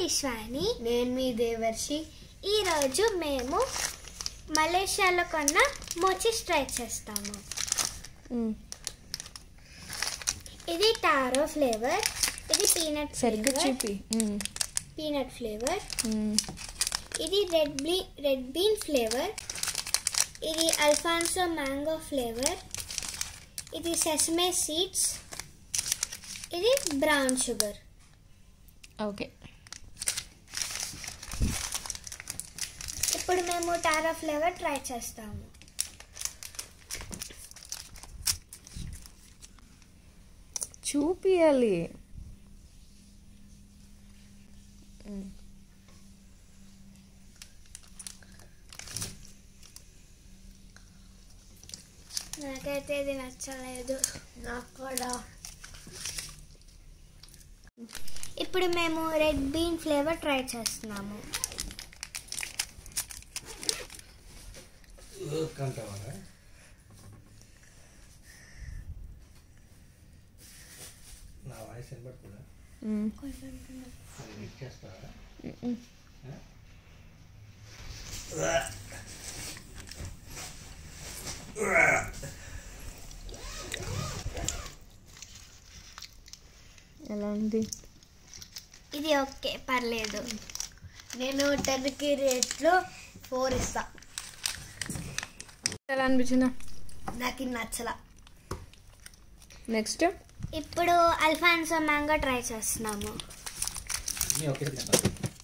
విశ్వాని నేను మీ దేవర్షి ఈరోజు మేము మలేషియాలో కొన్న మోచిస్ ట్రై చేస్తాము ఇది టారో ఫ్లేవర్ ఇది పీనట్ సరిగ్గా ఫ్లేవర్ చూపి పీనట్ ఫ్లేవర్ ఇది రెడ్ బ్లీ రెడ్ బీన్ ఫ్లేవర్ ఇది అల్ఫాన్సో మ్యాంగో ఫ్లేవర్ ఇది సెసమే సీడ్స్ ఇది బ్రౌన్ షుగర్ ఓకే ఇప్పుడు మేము టారా ఫ్లేవర్ ట్రై చేస్తాము చూపియాలి నాకైతే ఇది నచ్చలేదు నాకు కూడా ఇప్పుడు మేము రెడ్ బీన్ ఫ్లేవర్ ట్రై చేస్తున్నాము కంటావా నా వాయిస్ వినపడుతుందా అది చేస్తావా ఎలా ఉంది ఇది ఓకే పర్లేదు నేను టెన్కి రేట్లో ఫోర్ ఇస్తా ఎలా అనిపించిందా నాకు ఇది నచ్చల నెక్స్ట్ ఇప్పుడు అల్ఫాన్సో మ్యాంగో ట్రై చేస్తున్నాము నీ ఒకేసారి తింటాను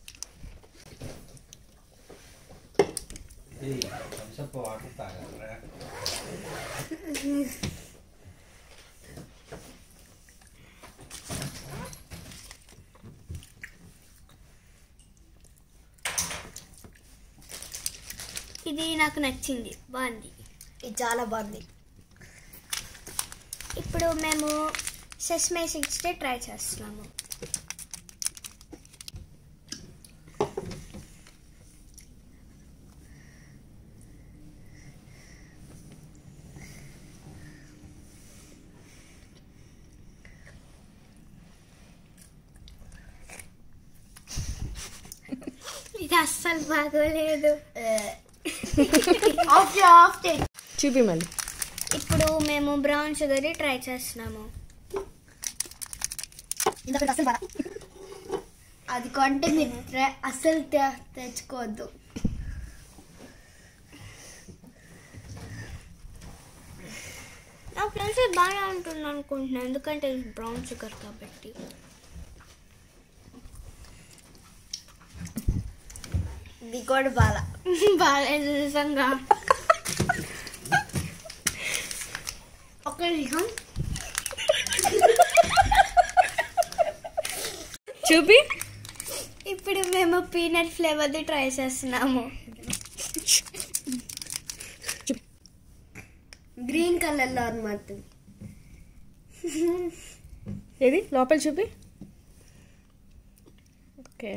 ఇది థమ్స్అప్ వాటర్ తాగలరా ఇది నాకు నచ్చింది బాగుంది ఇది చాలా బాగుంది ఇప్పుడు మేము సెస్మే సీడ్స్ ట్రై చేస్తున్నాము ఇది అస్సలు బాగోలేదు ఆఫ్ ఆఫ్ చూపి మళ్ళీ ఇప్పుడు మేము బ్రౌన్ షుగర్ ట్రై చేస్తున్నాము ఇంకొకటి అసలు బాగా అది కొంటే మీరు ట్రై- అస్సలు తె- తెచ్చుకోవద్దు నాకు తెలిసి బాగా ఉంటుంది అనుకుంటున్నాను ఎందుకంటే ఇది బ్రౌన్ షుగర్ కాబట్టి ఇది కూడా బాగా బాగాలేదు నిజంగా ఒక నిమిషం చూపి ఇప్పుడు మేము పీనట్ ఫ్లేవర్ది ట్రై చేస్తున్నాము గ్రీన్ కలర్లో అనమాట ఏది లోపల చూపి ఓకే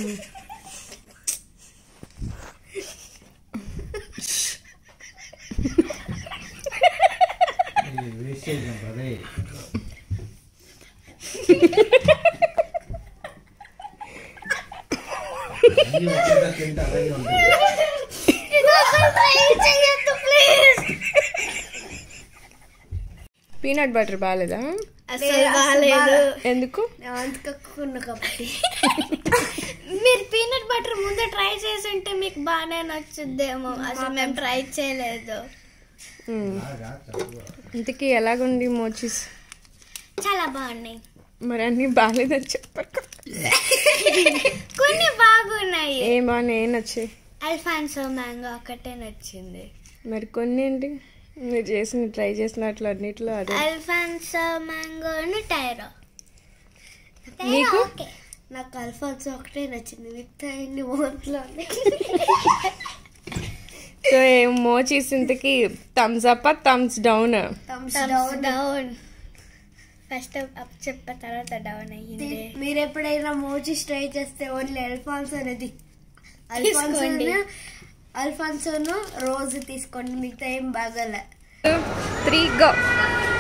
ఇది వేస్టేజ్ అదే అన్నీ ఒకేసారి తింటే అలాగే ఉంటుంది పీనట్ బటర్ బాగాలేదా అసలు బాగాలేదు ఎందుకు అంతకున్న కాబట్టి మీరు పీనట్ బటర్ ముందే ట్రై చేసి ఉంటే మీకు బాగానే నచ్చుద్దేమో అసలు మేము ట్రై చేయలేదు మ్మ్. బాగా చదువు ఇంతకీ ఎలాగుంది మోచిస్ చాలా బాగున్నాయి మరి అన్నీ బాగాలేదని చెప్పరు కొన్ని బాగున్నాయి ఏ బాగున్నాయి ఏం నచ్చాయి అల్ఫాన్సో మ్యాంగో ఒకటే నచ్చింది మరి కొన్ని ఏంటి మీరు చేసిన ట్రై చేసినట్లు అన్నిట్లో అదే అల్ఫాన్సో మ్యాంగోను టైరో నీకు? ఓకే నాకు అల్ఫాన్స్ ఒకటే నచ్చింది మిగతా ఎన్ని ఓట్లు సో ఏ మోచిస్ ఇంతకి thumbs up thumbs down thumbs down down down first up చెప్ప తర్వాత డౌన్ అయ్యింది మీరు ఎప్పుడైనా మోచిస్ ట్రై చేస్తే ఓన్లీ అల్ఫాన్స్ అనేది తీసుకోండి. అల్ఫాన్సోను అల్ఫాన్సోను రోజు తీసుకోండి మిగతా ఏం బాగాలే త్రీ గో